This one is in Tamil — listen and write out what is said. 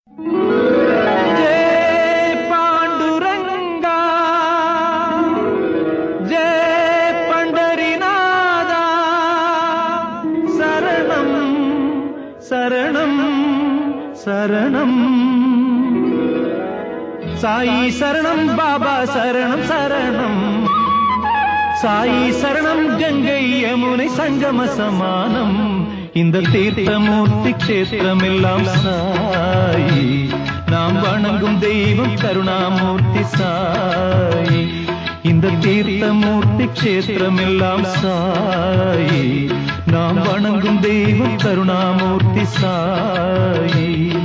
जय पांडुरंगा जय पंढरीनादा शरणं शरणं शरणं साई शरणं बाबा शरणं शरणं சாயி சரணம் கங்கை யமுனை சங்கம சமானம் இந்த தீர்த்தமூர்த்தி கஷேத்திரம் எல்லாம் சாயி நாம் வணங்கும் தெய்வம் கருணாமூர்த்தி சாயி இந்த தீர்த்தமூர்த்தி கஷேத்திரம் எல்லாம் சாயி நாம் வணங்கும் தெய்வம் கருணாமூர்த்தி சாயி